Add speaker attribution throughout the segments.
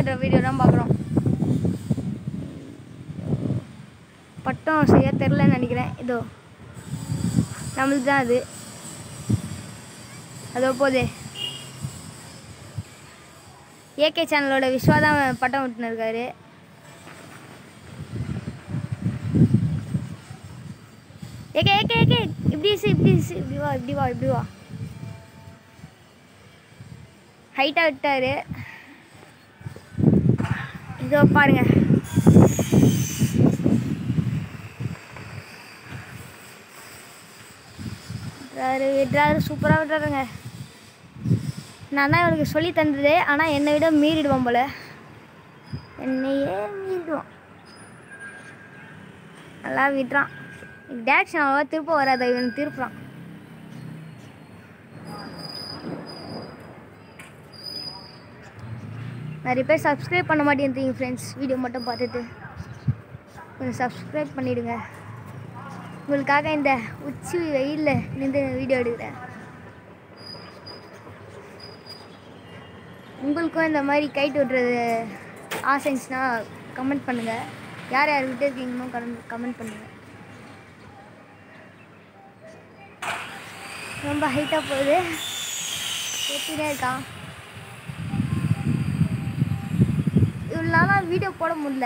Speaker 1: விடுற வீடியோ தான் பார்க்குறோம் பட்டம் சரியாக தெரிலன்னு நினைக்கிறேன் இதோ நம்மளுக்கு தான் அது அதோ போதே ஏகே சேனலோட விஸ்வா தான் பட்டம் விட்டுன்னு இருக்காரு ஏகே ஏகே ஏகே இப்படி சி இப்படி சி இப்படி வா இப்படி வா இப்படி வா ஹைட்டாக விட்டாரு இதோ பாருங்க விட்றாரு விட்றாரு சூப்பராக விட்றாருங்க நான் தான் இவனுக்கு சொல்லி தந்தது ஆனால் என்னை விட மீறிடுவான் போல என்னையே மீறிடுவான் நல்லா விடுறான் டேரக்ஷன் அவ்வளோவா திருப்ப வராது இவன் திருப்புறான் நிறைய பேர் சப்ஸ்கிரைப் பண்ண மாட்டேன்றீங்க ஃப்ரெண்ட்ஸ் வீடியோ மட்டும் பார்த்துட்டு கொஞ்சம் சப்ஸ்கிரைப் பண்ணிவிடுங்க உங்களுக்காக இந்த உச்சி வெயிலில் நின்று வீடியோ எடுக்கிறேன் உங்களுக்கும் இந்த மாதிரி கைட்டு விட்றது ஆசைச்சுன்னா கமெண்ட் பண்ணுங்கள் யார் யார் விட்டு இருக்கீங்களோ கமெண்ட் பண்ணுங்கள் ரொம்ப ஹைட்டாக போகுது ஏற்றினே இருக்கான் இவ்வளோ நாளாக வீடியோ போட முடியல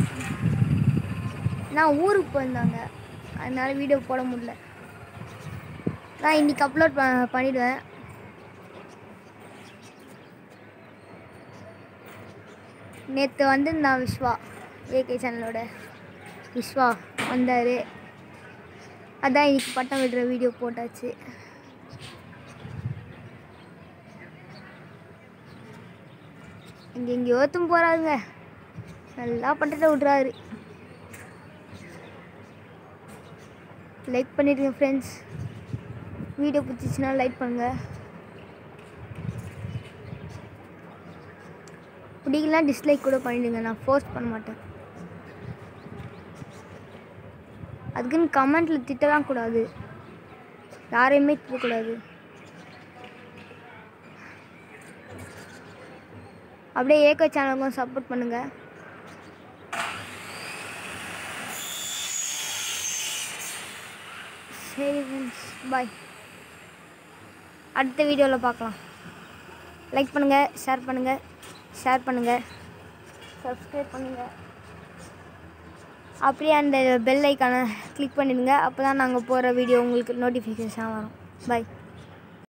Speaker 1: நான் ஊருக்கு போயிருந்தாங்க அதனால வீடியோ போட முடியல நான் இன்னைக்கு அப்லோட் ப பண்ணிடுவேன் நேற்று வந்திருந்தான் விஸ்வா ஏகே சேனலோட விஸ்வா வந்தார் அதான் இன்னைக்கு பட்டம் விடுற வீடியோ போட்டாச்சு இங்கே எங்கேயோ ஒருத்தம் போகிறாருங்க நல்லா பட்டத்தை விட்றாரு லைக் பண்ணிடுங்க ஃப்ரெண்ட்ஸ் வீடியோ பிடிச்சிச்சின்னா லைக் பண்ணுங்கள் பிடிக்கலாம் டிஸ்லைக் கூட பண்ணிடுங்க நான் ஃபோர்ஸ் பண்ண மாட்டேன் அதுக்குன்னு கமெண்ட்டில் திட்டலாம் கூடாது யாரையுமே திட்டக்கூடாது அப்படியே ஏகோ சேனலுக்கும் சப்போர்ட் பண்ணுங்கள் சரி ஃப்ரெண்ட்ஸ் பாய் அடுத்த வீடியோவில் பார்க்கலாம் லைக் பண்ணுங்கள் ஷேர் பண்ணுங்கள் ஷேர் பண்ணுங்கள் சப்ஸ்கிரைப் பண்ணுங்கள் அப்படியே அந்த பெல் ஐக்கானை கிளிக் பண்ணிடுங்க அப்போ தான் நாங்கள் போகிற வீடியோ உங்களுக்கு நோட்டிஃபிகேஷன் வரும் பாய்